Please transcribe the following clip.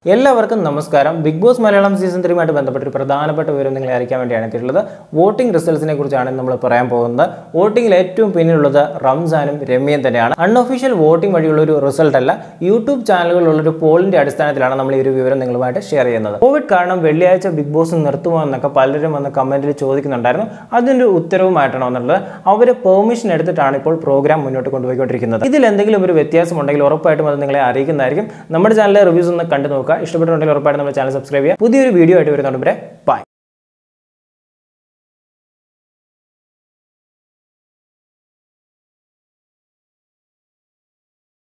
എല്ലാവർക്കും നമസ്കാരം Bigg Boss Malayalam season ത്രീയുമായിട്ട് ബന്ധപ്പെട്ട ഒരു പ്രധാനപ്പെട്ട വിവരം നിങ്ങളെ അറിയിക്കാൻ വേണ്ടിയാണ് എത്തിയിട്ടുള്ളത് വോട്ടിംഗ് റിസൾട്ട്സിനെ കുറിച്ചാണ് നമ്മൾ പറയാൻ പോകുന്നത് വോട്ടിംഗിൽ ഏറ്റവും പിന്നിലുള്ളത് റംസാനും രമ്യയും തന്നെയാണ് അൺഒഫീഷ്യൽ വോട്ടിംഗ് വഴിയുള്ള ഒരു റിസൾട്ട് അല്ല യൂട്യൂബ് ചാനലുകളിലുള്ള ഒരു പോളിന്റെ അടിസ്ഥാനത്തിലാണ് നമ്മൾ ഈ ഒരു വിവരം നിങ്ങളുമായിട്ട് ഷെയർ ചെയ്യുന്നത് കോവിഡ് കാരണം വെള്ളിയാഴ്ച ബിഗ് ബോസ് നിർത്തുമോ എന്നൊക്കെ പലരും വന്ന് കമന്റിൽ ചോദിക്കുന്നുണ്ടായിരുന്നു അതിന്റെ ഉത്തരവുമായിട്ടാണ് വന്നിട്ടുള്ളത് അവർ പെർമിഷൻ എടുത്തിട്ടാണ് ഇപ്പോൾ പ്രോഗ്രാം മുന്നോട്ട് കൊണ്ടുപോയിക്കൊണ്ടിരിക്കുന്നത് ഇതിൽ എന്തെങ്കിലും ഒരു വ്യത്യാസം ഉണ്ടെങ്കിൽ ഉറപ്പായിട്ടും അത് നിങ്ങളെ അറിയിക്കുന്നതായിരിക്കും നമ്മുടെ ചാനലിലെ റിവ്യൂസ് ഒന്ന് കണ്ടു നോക്കുക ഇഷ്ടപ്പെട്ടിട്ടുണ്ടെങ്കിൽ ഉറപ്പായിട്ടും നമ്മുടെ ചാനൽ സബ്സ്ക്രൈബ് ചെയ്യുക പുതിയൊരു വീഡിയോ ആയിട്ട് വരുന്നുണ്ട് ബൈ